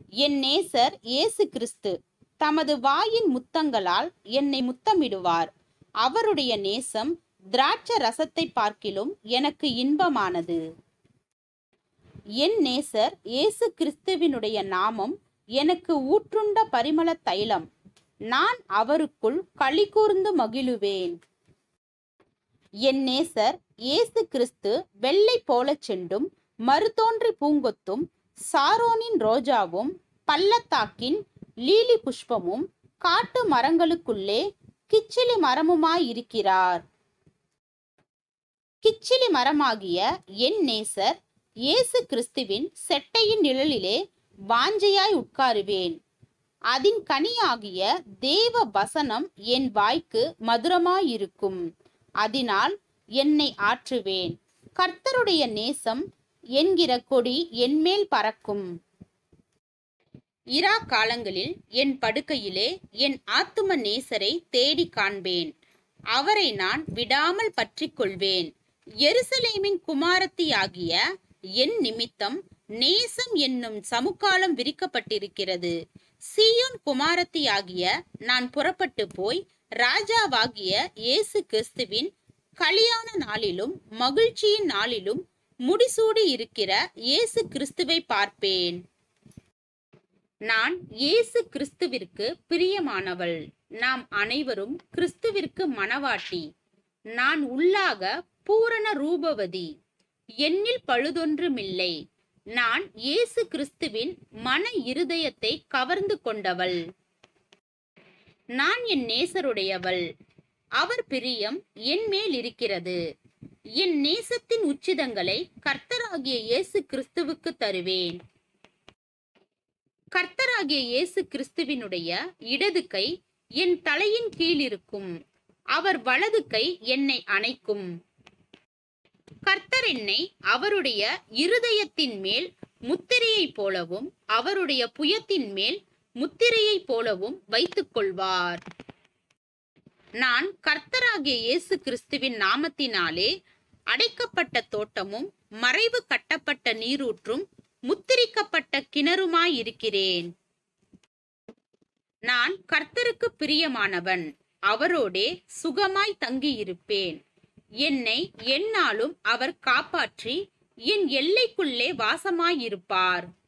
என் நேசர் இயேசு கிறிஸ்து தமது வாயின் முத்தங்களால் என்னை முத்தமிடுவார் அவருடைய நேசம் திராட்ச ரசத்தை பார்க்கிலும் எனக்கு இன்பமானது என் நேசர் இயேசு கிறிஸ்துவினுடைய நாமம் எனக்கு ஊற்றுண்ட பரிமள தைலம் நான் அவருக்குள் களி கூர்ந்து மகிழுவேன் என் நேசர் இயேசு கிறிஸ்து வெள்ளை போலச் செண்டும் மறுதோன்றி பூங்கொத்தும் சாரோனின் ரோஜாவும் பள்ளத்தாக்கின் லீலி புஷ்பமும் காட்டு மரங்களுக்குள்ளே கிச்சிலி மரமுமாயிருக்கிறார் கிச்சிலி மரமாகிய என் நேசர் இயேசு கிறிஸ்துவின் செட்டையின் நிழலிலே வாஞ்சையாய் உட்காருவேன் அதின் கனியாகிய தேவ வசனம் என் வாய்க்கு மதுரமாயிருக்கும் அதனால் என்னை ஆற்றுவேன் கர்த்தருடைய நேசம் என்கிற கொடி என்மேல் பறக்கும் இரா காலங்களில் என் படுக்கையிலே என் ஆத்தும நேசரை தேடி காண்பேன் அவரை நான் விடாமல் பற்றிக் கொள்வேன் எருசலேமின் குமாரத்தியாகிய என் நிமித்தம் நேசம் என்னும் சமுக்காலம் விரிக்கப்பட்டிருக்கிறது சீயோன் குமாரத்தியாகிய நான் புறப்பட்டு போய் ராஜாவாகிய இயேசு கிறிஸ்துவின் கலியாண நாளிலும் மகிழ்ச்சியின் நாளிலும் முடிசூடி இருக்கிற இயேசு கிறிஸ்துவை பார்ப்பேன் நான் இயேசு கிறிஸ்துவிற்கு பிரியமானவள் நாம் அனைவரும் கிறிஸ்துவிற்கு மணவாட்டி நான் உள்ளாக பூரண ரூபவதி என்னில் பழுதொன்றுமில்லை நான் இயேசு கிறிஸ்துவின் மன இருதயத்தை கவர்ந்து கொண்டவள் நான் என் நேசருடையவள் அவர் பிரியம் என் மேல் இருக்கிறது என் நேசத்தின் உச்சிதங்களை கர்த்தராகிய இயேசு கிறிஸ்துவுக்கு தருவேன் கர்த்தராகிய இயேசு கிறிஸ்துவினுடைய இடது கை என் தலையின் கீழ் இருக்கும் அவர் வலது கை என்னை அணைக்கும் கர்த்தர் என்னை அவருடைய இருதயத்தின் மேல் முத்திரையைப் போலவும் அவருடைய புயத்தின் மேல் முத்திரையைப் போலவும் வைத்துக் கொள்வார் நான் கர்த்தராகிய இயேசு கிறிஸ்துவின் நாமத்தினாலே அடைக்கப்பட்ட தோட்டமும் மறைவு கட்டப்பட்ட நீரூற்றும் முத்திரிக்கப்பட்ட கிணறுமாயிருக்கிறேன் நான் கர்த்தருக்கு பிரியமானவன் அவரோடே சுகமாய் தங்கியிருப்பேன் என்னை எந்நாளும் அவர் காப்பாற்றி என் எல்லைக்குள்ளே வாசமாயிருப்பார்